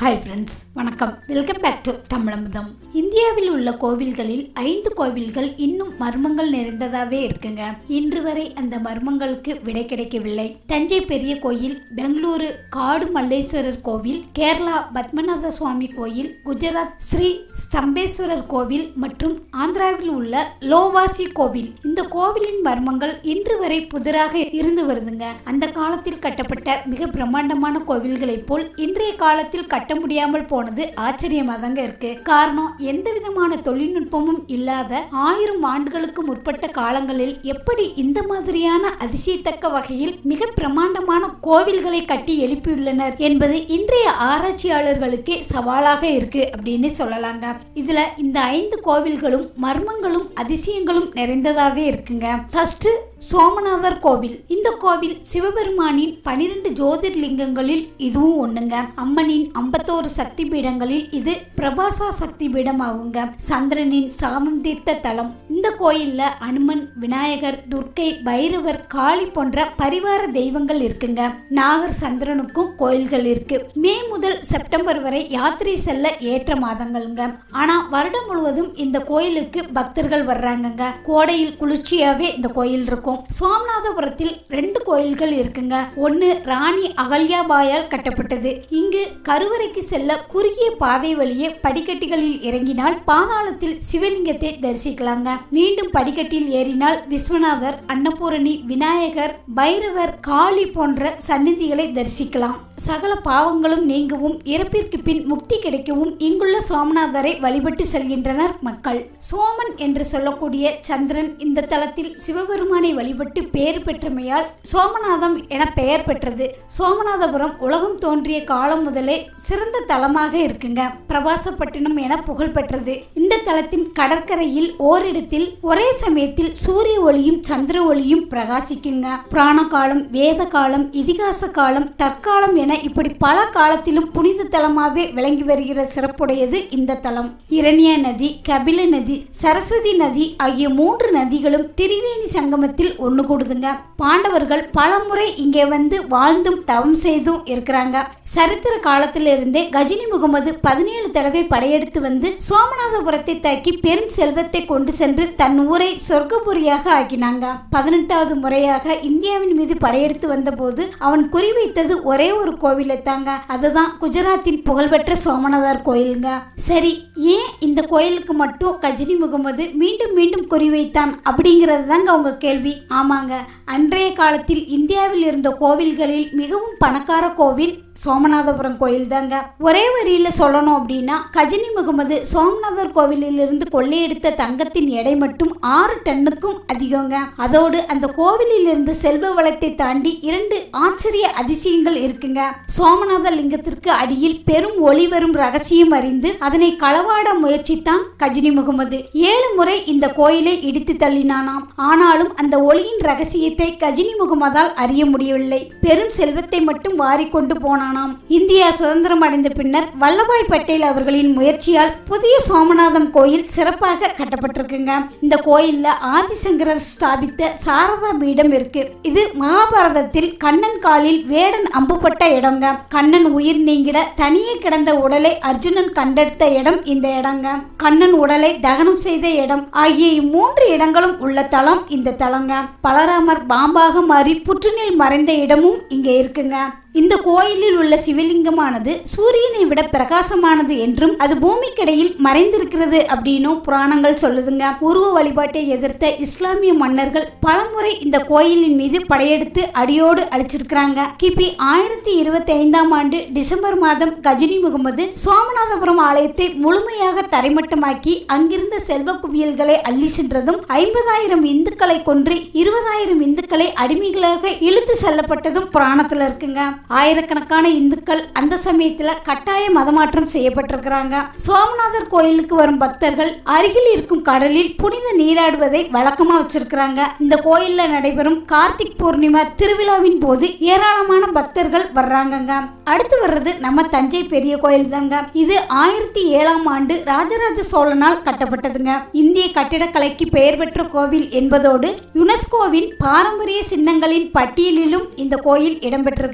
hi friends வணக்கம் welcome back to Tamilamudham இந்தியாவில் உள்ள கோவில்களில் ஐந்து கோவில்கள் இன்னும் மர்மங்கள் நிறைந்ததாவே இருக்குங்க இன்று வரை அந்த மர்மங்களுக்கு விடை கிடைக்கவில்லை தஞ்சை பெரிய கோயில் பெங்களூரு காடு மல்லேஸ்வரர் கோவில் கேரளா பத்மநாத சுவாமி கோயில் குஜராத் ஸ்ரீ ஸ்தம்பேஸ்வரர் கோவில் மற்றும் ஆந்திராவில் உள்ள லோவாசி கோவில் இந்த கோவிலின் மர்மங்கள் இன்று வரை புதிராக இருந்து வருதுங்க அந்த காலத்தில் கட்டப்பட்ட மிக பிரம்மாண்டமான கோவில்களைப் போல் இன்றைய காலத்தில் கட்ட முடியாமல் போனது ஆச்சரியமா தாங்க இருக்கு காரணம் எந்த விதமான தொழில்நுட்பமும் இல்லாத ஆயிரம் ஆண்டுகளுக்கு முற்பட்ட காலங்களில் எப்படி இந்த மாதிரியான அதிசயத்தக்க வகையில் மிக பிரம்மாண்டமான கோவில்களை கட்டி எழுப்பியுள்ளனர் என்பது இன்றைய ஆராய்ச்சியாளர்களுக்கே சவாலாக இருக்கு அப்படின்னு சொல்லலாங்க இதுல இந்த ஐந்து கோவில்களும் மர்மங்களும் அதிசயங்களும் நிறைந்ததாவே இருக்குங்க ஃபர்ஸ்ட் சோமநாதர் கோவில் இந்த கோவில் சிவபெருமானின் பனிரெண்டு ஜோதிர்லிங்கங்களில் இதுவும் ஒண்ணுங்க அம்மனின் ஐம்பத்தோரு சக்தி பீடங்களில் இது பிரபாசா சக்தி பீடம் ஆகுங்க சந்திரனின் சாமம் தீர்த்த தலம் இந்த கோயில்ல அனுமன் விநாயகர் துர்க்கை பைரவர் காளி போன்ற பரிவார தெய்வங்கள் இருக்குங்க நாகர் சந்திரனுக்கும் கோயில்கள் இருக்கு மே முதல் செப்டம்பர் வரை யாத்திரை செல்ல ஏற்ற மாதங்கள்ங்க ஆனா வருடம் முழுவதும் இந்த கோயிலுக்கு பக்தர்கள் வர்றாங்கங்க கோடையில் குளிர்ச்சியாவே இந்த கோயில் இருக்கும் சோமநாதபுரத்தில் ரெண்டு கோயில்கள் இருக்குங்க ஒன்னு ராணி அகல்யாபாயால் கட்டப்பட்டது இங்கு கருவறைக்கு செல்ல குறுகிய பாதை வழியே படிக்கட்டுகளில் இறங்கினால் பாதாளத்தில் சிவலிங்கத்தை தரிசிக்கலாங்க மீண்டும் படிக்கட்டில் ஏறினால் விஸ்வநாதர் அன்னபூரணி விநாயகர் பைரவர் காளி போன்ற சந்நிதிகளை தரிசிக்கலாம் சகல பாவங்களும் நீங்கவும் இறப்பிற்கு பின் முக்தி கிடைக்கவும் இங்குள்ள சோமநாதரை வழிபட்டு செல்கின்றனர் மக்கள் சோமன் என்று சொல்லக்கூடிய சந்திரன் இந்த தலத்தில் சிவபெருமானை வழிபட்டு பேர் பெற்றமையால் சோமநாதம் என பெயர் பெற்றது சோமநாதபுரம் உலகம் தோன்றிய காலம் முதலே சிறந்த தலமாக இருக்குங்க பிரபாசப்பட்டினம் என புகழ் பெற்றது இந்த தலத்தின் கடற்கரையில் ஓரிடத்தில் ஒரே சமயத்தில் சூரிய ஒளியும் சந்திர ஒளியும் பிரகாசிக்குங்க புராண காலம் வேத காலம் இதிகாச காலம் தற்காலம் என இப்படி பல காலத்திலும் புனித தலமாகவே விளங்கி வருகிற சிறப்புடையது இந்த தலம் இரணிய நதி கபில நதி சரஸ்வதி நதி ஆகிய மூன்று நதிகளும் திரிவேணி சங்கமத்தில் ஒன்று கூடுதுங்க பாண்டவர்கள் பல முறை இங்கே வந்து வாழ்ந்தும் தவம் செய்தும் இருக்கிறாங்க சரித்திர காலத்திலிருந்தே கஜினி முகமது பதினேழு தடவை படையெடுத்து வந்து சோமநாதபுரத்தை தாக்கி பெரும் செல்வத்தை கொண்டு சென்று தன் ஊரை சொர்க்கபுரியாக ஆக்கினாங்க பதினெட்டாவது முறையாக இந்தியாவின் மீது படையெடுத்து வந்தபோது அவன் குறிவைத்தது ஒரே ஒரு கோவிலை தாங்க அதுதான் குஜராத்தின் புகழ்பெற்ற சோமநாதர் கோயிலுங்க சரி ஏன் இந்த கோயிலுக்கு மட்டும் கஜினி முகமது மீண்டும் மீண்டும் குறிவைத்தான் அப்படிங்கிறது தாங்க அவங்க கேள்வி ஆமாங்க அன்றைய காலத்தில் இந்தியாவில் இருந்த கோவில்களில் மிகவும் பணக்கார கோவில் சோமநாதபுரம் கோயில் தாங்க ஒரே வரியில சொல்லணும் அப்படின்னா கஜினி முகமது சோமநாதர் கோவிலில் இருந்து கொள்ளையெடுத்த தங்கத்தின் எடை மட்டும் ஆறு டன்னுக்கும் அதிகங்க அதோடு அந்த கோவிலில் இருந்து செல்வ வளத்தை தாண்டி இரண்டு ஆச்சரிய அதிசயங்கள் இருக்குங்க சோமநாத லிங்கத்திற்கு அடியில் பெரும் ஒளி வரும் ரகசியம் அறிந்து அதனை களவாட முயற்சித்தான் கஜினி முகமது ஏழு முறை இந்த கோயிலை இடித்து தள்ளினானாம் ஆனாலும் அந்த ஒளியின் ரகசியத்தை கஜினி முகமதால் அறிய முடியவில்லை பெரும் செல்வத்தை மட்டும் வாரிக்கொண்டு போனானாம் இந்தியா சுதந்திரம் அடைந்த பின்னர் வல்லபாய் பட்டேல் அவர்களின் முயற்சியால் புதிய சோமநாதம் கோயில் சிறப்பாக கட்டப்பட்டிருக்குங்க இந்த கோயில்ல ஆதிசங்கரர் ஸ்தாபித்த சாரதா பீடம் இருக்கு இது மகாபாரதத்தில் கண்ணன் காலில் வேடன் அம்புப்பட்ட இடங்க கண்ணன் உயிர் நீங்கிட தனியே கிடந்த உடலை அர்ஜுனன் கண்டெடுத்த இடம் இந்த இடங்க கண்ணன் உடலை தகனம் செய்த இடம் ஆகிய இம்மூன்று இடங்களும் உள்ள தலம் இந்த தலங்க பலராமர் பாம்பாக மாறி புற்றுநீல் மறைந்த இடமும் இங்க இருக்குங்க இந்த கோயிலில் உள்ள சிவலிங்கமானது சூரியனை விட பிரகாசமானது என்றும் அது பூமிக்கடையில் மறைந்திருக்கிறது அப்படின்னும் புராணங்கள் சொல்லுதுங்க உருவ வழிபாட்டை எதிர்த்த இஸ்லாமிய மன்னர்கள் பலமுறை இந்த கோயிலின் மீது படையெடுத்து அடியோடு அழிச்சிருக்கிறாங்க கிபி ஆயிரத்தி இருபத்தி ஐந்தாம் ஆண்டு டிசம்பர் மாதம் கஜினி முகமது சோமநாதபுரம் ஆலயத்தை முழுமையாக தரைமட்டமாக்கி அங்கிருந்த செல்வ குவியல்களை அள்ளி சென்றதும் ஐம்பதாயிரம் இந்துக்களை கொன்று இருபதாயிரம் இந்துக்களை அடிமைகளாக இழுத்து செல்லப்பட்டதும் புராணத்துல இருக்குங்க ஆயிரக்கணக்கான இந்துக்கள் அந்த சமயத்துல கட்டாய மதமாற்றம் செய்யப்பட்டிருக்கிறாங்க சோமநாதர் கோயிலுக்கு வரும் பக்தர்கள் அருகில் இருக்கும் கடலில் புனித நீராடுவதை வழக்கமா வச்சிருக்கிறாங்க இந்த கோயில்ல நடைபெறும் கார்த்திக் பூர்ணிமா திருவிழாவின் போது ஏராளமான பக்தர்கள் வர்றாங்கங்க அடுத்து வர்றது நம்ம தஞ்சை பெரிய கோயில் தாங்க இது ஆயிரத்தி ஏழாம் ஆண்டு ராஜராஜ சோழனால் கட்டப்பட்டதுங்க இந்திய கட்டிடக்கலைக்கு பெயர் பெற்ற கோவில் என்பதோடு யுனெஸ்கோவின் பாரம்பரிய சின்னங்களின் பட்டியலிலும் இந்த கோயில் இடம்பெற்றிருக்குங்க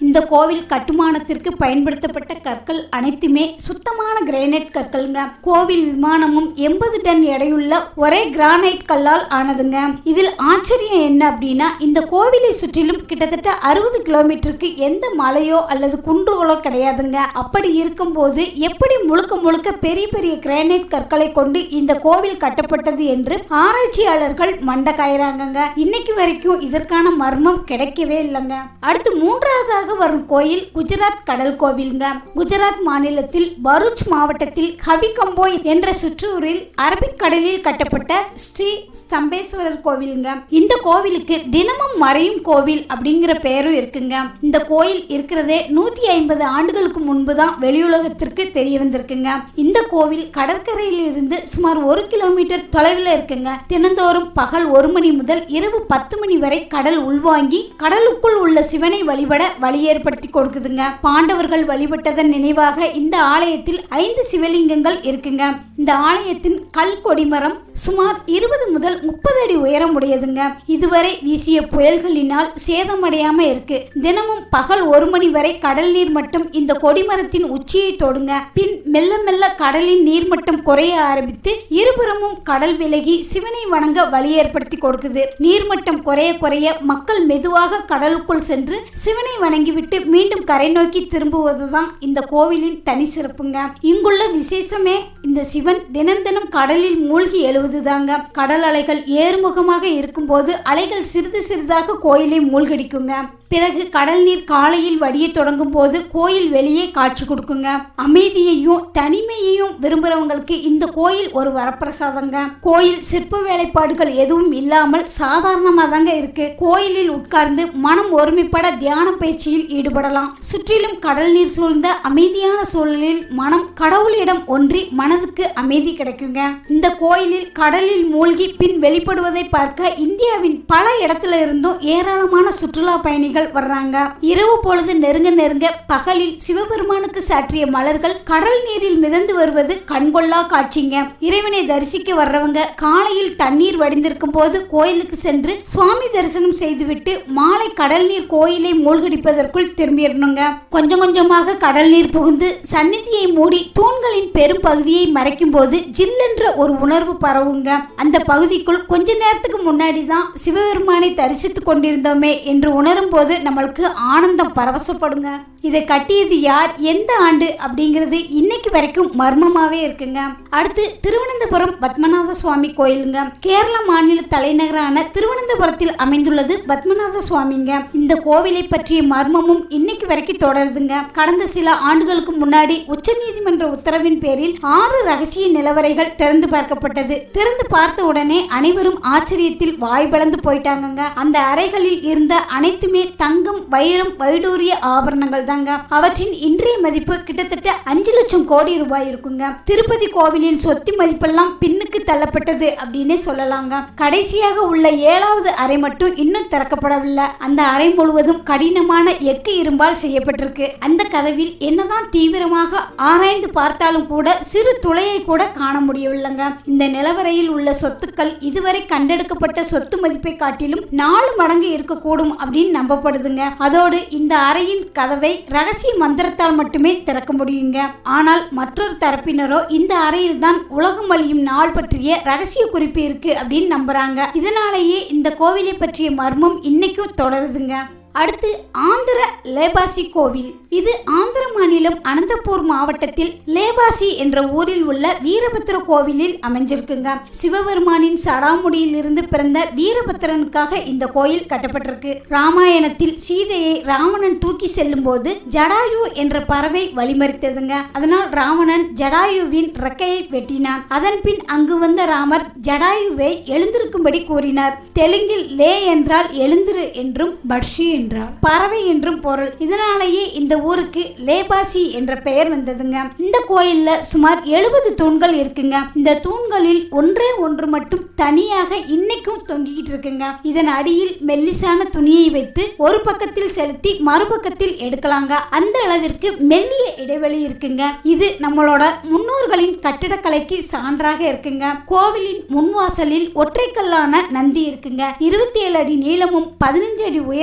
இந்த கோவில் கட்டுமானத்திற்கு பயன்படுத்தப்பட்ட கற்கள் அனைத்துமே சுத்தமான கிரானைட் கற்கள்ங்க கோவில் விமானமும் எண்பது டன் எடையுள்ள ஒரே கிரானைட் கல்லால் ஆனதுங்க இதில் ஆச்சரியம் என்ன அப்படின்னா இந்த கோவிலை சுற்றிலும் கிட்டத்தட்ட அறுபது கிலோமீட்டருக்கு எந்த மலையோ அல்லது குன்றுகளோ கிடையாதுங்க அப்படி இருக்கும்போது எப்படி முழுக்க முழுக்க பெரிய பெரிய கிரானைட் கற்களை கொண்டு இந்த கோவில் கட்டப்பட்டது என்று ஆராய்ச்சியாளர்கள் மண்டை காயறாங்கங்க இன்னைக்கு வரைக்கும் இதற்கான மர்மம் கிடைக்கவே இல்லைங்க அடுத்து மூன்றாவதாக வரும் கோயில் குஜராத் கடல் கோவில்ங்க குஜராத் மாநிலத்தில் பரூச் மாவட்டத்தில் ஹவிகம்போய் என்ற சுற்றூரில் அரபிக் கடலில் கட்டப்பட்ட ஸ்ரீ ஸ்தம்பேஸ்வரர் கோவிலுங்க இந்த கோவிலுக்கு தினமும் மறையும் கோவில் அப்படிங்கிற பெயரும் இருக்குங்க இந்த கோயில் இருக்கிறதே நூத்தி ஐம்பது ஆண்டுகளுக்கு முன்பு தான் வெளியுலகத்திற்கு தெரிய வந்திருக்குங்க இந்த கோவில் கடற்கரையில் இருந்து சுமார் ஒரு கிலோமீட்டர் தொலைவில் இருக்குங்க தினந்தோறும் பகல் ஒரு மணி முதல் இரவு பத்து மணி வரை கடல் உள்வாங்கி கடலுக்குள் உள்ள சிவனை வழிபட வழி ஏற்படுத்தி கொடுக்குதுங்க பாண்டவர்கள் வழிபட்டதன் நினைவாக இந்த ஆலயத்தில் ஐந்து சிவலிங்கங்கள் இருக்குங்க இந்த ஆலயத்தின் கல் கொடிமரம் சுமார் இருபது முதல் முப்பது அடி உயரம் உடையதுங்க இதுவரை வீசிய புயல்களினால் சேதமடையாம இருக்கு தினமும் பகல் ஒரு மணி வரை கடல் நீர் மட்டம் இந்த கொடிமரத்தின் உச்சியை தொடுங்க பின் மெல்ல மெல்ல கடலின் நீர்மட்டம் குறைய ஆரம்பித்து இருபுறமும் கடல் விலகி சிவனை வணங்க வழி ஏற்படுத்தி கொடுக்குது நீர்மட்டம் குறைய குறைய மக்கள் மெதுவாக கடலுக்குள் சென்று சிவனை வணங்கிவிட்டு மீண்டும் கரை நோக்கி திரும்புவதுதான் இந்த கோவிலின் தனி சிறப்புங்க இங்குள்ள விசேஷமே இந்த சிவன் தினம் தினம் கடலில் மூழ்கி எழுவதுதாங்க கடல் அலைகள் ஏறுமுகமாக இருக்கும்போது அலைகள் சிறிது சிறிதாக கோயிலை மூழ்கடிக்குங்க பிறகு கடல் நீர் காலையில் வடிய தொடங்கும் போது கோயில் வெளியே காட்சி கொடுக்குங்க அமைதியையும் தனிமையையும் விரும்புறவங்களுக்கு இந்த கோயில் ஒரு வரப்பிரசாதங்க கோயில் சிற்ப வேலைப்பாடுகள் எதுவும் இல்லாமல் சாதாரணமாக தாங்க இருக்கு கோயிலில் உட்கார்ந்து மனம் ஒருமைப்பட தியான பயிற்சியில் ஈடுபடலாம் சுற்றிலும் கடல் நீர் சூழ்ந்த அமைதியான சூழலில் மனம் கடவுளிடம் ஒன்றி மனதுக்கு அமைதி கிடைக்குங்க இந்த கோயிலில் கடலில் மூழ்கி பின் வெளிப்படுவதை பார்க்க இந்தியாவின் பல இடத்துல இருந்தும் ஏராளமான சுற்றுலா பயணிகள் வர்றாங்க இரவு பொழுது நெருங்க நெருங்க பகலில் சிவபெருமானுக்கு சாற்றிய மலர்கள் கடல் நீரில் மிதந்து வருவது கண்கொள்ளா காட்சிங்க இறைவனை தரிசிக்க வர்றவங்க காலையில் தண்ணீர் வடிந்திருக்கும் போது கோயிலுக்கு சென்று சுவாமி தரிசனம் செய்துவிட்டு மாலை கடல் நீர் கோயிலை மூழ்கடிப்பதற்குள் திரும்பிடணுங்க கொஞ்சம் கொஞ்சமாக கடல் நீர் புகுந்து சந்நிதியை மூடி தூண்களின் பெரும் பகுதியை மறைக்கும் போது ஜில்லென்ற ஒரு உணர்வு பரவுங்க அந்த பகுதிக்குள் கொஞ்ச நேரத்துக்கு முன்னாடி தான் சிவபெருமானை தரிசித்துக் கொண்டிருந்தோமே என்று உணரும் போது நம்மளுக்கு ஆனந்தம் பரவசப்படுங்க இதை கட்டியது யார் எந்த ஆண்டு அப்படிங்கிறது இன்னைக்கு வரைக்கும் மர்மமாவே இருக்குங்க அடுத்து திருவனந்தபுரம் பத்மநாத சுவாமி கோயிலுங்க கேரள மாநில தலைநகரான திருவனந்தபுரத்தில் அமைந்துள்ளது பத்மநாத சுவாமிங்க இந்த கோவிலை பற்றிய மர்மமும் இன்னைக்கு வரைக்கும் தொடருதுங்க கடந்த சில ஆண்டுகளுக்கு முன்னாடி உச்சநீதிமன்ற உத்தரவின் பேரில் ஆறு ரகசிய நிலவரைகள் திறந்து பார்க்கப்பட்டது திறந்து பார்த்த உடனே அனைவரும் ஆச்சரியத்தில் வாய் பிளந்து போயிட்டாங்கங்க அந்த அறைகளில் இருந்த அனைத்துமே தங்கம் வைரம் வைடூரிய ஆபரணங்கள் தாங்க அவற்றின் இன்றைய மதிப்பு கிட்டத்தட்ட அஞ்சு லட்சம் கோடி ரூபாய் இருக்குங்க திருப்பதி கோவிலின் சொத்து மதிப்பெல்லாம் பின்னுக்கு தள்ளப்பட்டது அப்படின்னே சொல்லலாங்க கடைசியாக உள்ள ஏழாவது அறை மட்டும் இன்னும் திறக்கப்படவில்லை அந்த அறை முழுவதும் கடினமான எக்கு இரும்பால் செய்யப்பட்டிருக்கு அந்த கதவில் என்னதான் தீவிரமாக ஆராய்ந்து பார்த்தாலும் கூட சிறு துளையை கூட காண முடியவில்லைங்க இந்த நிலவரையில் உள்ள சொத்துக்கள் இதுவரை கண்டெடுக்கப்பட்ட சொத்து மதிப்பை காட்டிலும் நாலு மடங்கு இருக்கக்கூடும் அப்படின்னு நம்பப்படுதுங்க அதோடு இந்த அறையின் கதவை ரகசிய மந்திரத்தால் மட்டுமே திறக்க முடியுங்க ஆனால் மற்றொரு தரப்பினரோ இந்த அறையில் தான் உலகம் அழியும் நாள் பற்றிய ரகசிய குறிப்பு இருக்கு அப்படின்னு நம்புறாங்க இதனாலேயே இந்த கோவிலை பற்றிய மர்மம் இன்னைக்கும் தொடருதுங்க அடுத்து ஆந்திர லேபாசி கோவில் இது ஆந்திர மாநிலம் அனந்தபூர் மாவட்டத்தில் லேபாசி என்ற ஊரில் உள்ள வீரபத்திர கோவிலில் அமைஞ்சிருக்குங்க சிவபெருமானின் சடாமுடியில் இருந்து பிறந்த வீரபத்திரனுக்காக இந்த கோயில் கட்டப்பட்டிருக்கு ராமாயணத்தில் சீதையை ராவணன் தூக்கி செல்லும் போது ஜடாயு என்ற பறவை வழிமறித்ததுங்க அதனால் ராவணன் ஜடாயுவின் ரெக்கையை வெட்டினான் அதன் பின் அங்கு வந்த ராமர் ஜடாயுவை எழுந்திருக்கும்படி கூறினார் தெலுங்கில் லே என்றால் எழுந்திரு என்றும் பட்ஷி என்றார் பறவை என்றும் பொருள் இதனாலேயே இந்த ஊருக்கு லேபாசி என்ற பெயர் வந்ததுங்க இந்த கோயில்ல சுமார் எழுபது தூண்கள் இருக்குங்க இந்த தூண்களில் ஒன்றே ஒன்று மட்டும் தனியாக இன்னைக்கும் தொங்கிக்கிட்டு இருக்குங்க இதன் அடியில் மெல்லிசான துணியை வைத்து ஒரு பக்கத்தில் செலுத்தி மறுபக்கத்தில் எடுக்கலாங்க அந்த அளவிற்கு மெல்லிய இடைவெளி இருக்குங்க இது நம்மளோட முன்னோர்களின் கட்டிடக்கலைக்கு சான்றாக இருக்குங்க கோவிலின் முன்வாசலில் ஒற்றைக்கல்லான நந்தி இருக்குங்க இருபத்தி ஏழு அடி நீளமும் பதினஞ்சு அடி உயரமும்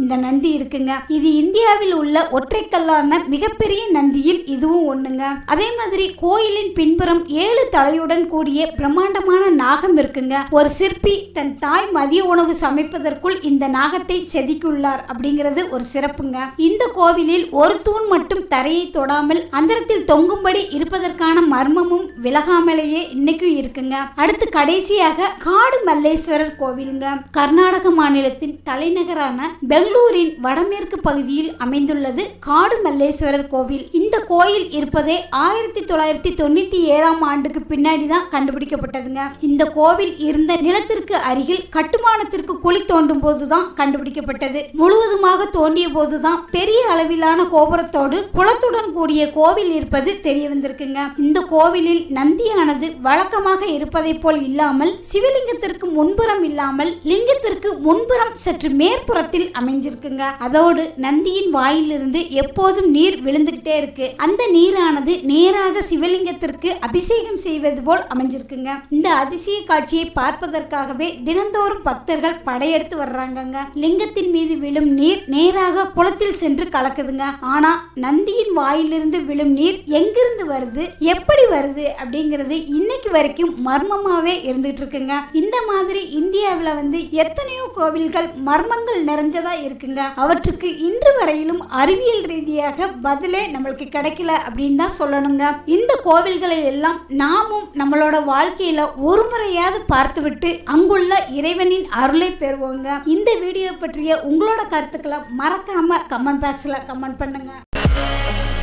இந்த நந்தி இருக்குங்க இது இந்தியாவில் உள்ள ஒற்றைக்கல்லான மிகப்பெரிய நந்தியில் இதுவும் ஒண்ணுங்க அதே மாதிரி கோயிலின் பின்புறம் ஏழு தலையுடன் கூடிய பிரம்மாண்டமான நாகம் இருக்குங்க ஒரு சிற்பி தன் தாய் மதிய உணவு சமைப்பதற்குள் இந்த நாகத்தை செதுக்கியுள்ளார் அப்படிங்கிறது ஒரு சிறப்புங்க இந்த கோவிலில் ஒரு தூண் மட்டும் தரையை தொடாமல் அந்தரத்தில் தொங்கும்படி இருப்பதற்கான மர்மமும் விலகாமலேயே இன்னைக்கும் இருக்குங்க அடுத்து கடைசியாக காடு மல்லேஸ்வரர் கோவிலுங்க கர்நாடக மாநிலத்தின் தலைநகரான பெங்களூரின் வடமேற்கு பகுதியில் அமைந்துள்ளது காடு மல்லேஸ்வரர் கோவில் இந்த கோயில் இருப்பதே ஆயிரத்தி தொள்ளாயிரத்தி தொண்ணூத்தி ஏழாம் ஆண்டுக்கு பின்னாடி தான் கண்டுபிடிக்கப்பட்டதுங்க இந்த கோவில் இருந்த நிலத்திற்கு அருகில் கட்டுமானத்திற்கு குழி தோண்டும் போதுதான் கண்டுபிடிக்கப்பட்டது முழுவதுமாக தோண்டிய போதுதான் பெரிய அளவிலான கோபுரத்தோடு குளத்துடன் கூடிய கோவில் இருப்பது தெரிய வந்திருக்குங்க இந்த கோவிலில் நந்தியானது வழக்கமாக இருப்பதை போல் இல்லாமல் சிவலிங்கத்திற்கு முன்புறம் இல்லாமல் லிங்கத்திற்கு முன்புறம் சற்று மேற்புறத்தில் அமைஞ்சிருக்குங்க அதோடு நந்தியின் வாயிலிருந்து எப்போதும் நீர் விழுந்துகிட்டே இருக்கு அந்த நீரானது நேராக சிவலிங்கத்திற்கு அபிஷேகம் செய்வது போல் அமைஞ்சிருக்குங்க இந்த அதிசய காட்சியை பார்ப்பதற்காகவே தினந்தோறும் பக்தர்கள் படையெடுத்து வர்றாங்கங்க லிங்கத்தின் மீது விழும் நீர் நேராக குளத்தில் சென்று கலக்குதுங்க ஆனா நந்தியின் வாயிலிருந்து விழும் நீர் எங்கிருந்து வருது எப்படி வருது அப்படிங்கிறது இன்னைக்கு வரைக்கும் மர்மமாவே இருந்துட்டு இருக்குங்க இந்த மாதிரி இந்தியாவில் வந்து எத்தனையோ கோவில்கள் மர்மங்கள் நிறைஞ்சதா இருக்குங்க அவற்றுக்கு இன்று வரையிலும் அறிவியல் ரீதியாக பதிலே நம்மளுக்கு கிடைக்கல அப்படின்னு தான் சொல்லணுங்க இந்த கோவில்களை எல்லாம் நாமும் நம்மளோட வாழ்க்கையில ஒரு முறையாவது பார்த்துவிட்டு அங்குள்ள இறைவனின் அருளை பெறுவோங்க இந்த வீடியோ பற்றிய உங்களோட கருத்துக்களை மறக்காம கமெண்ட் பாக்ஸ்ல கமெண்ட் பண்ணுங்க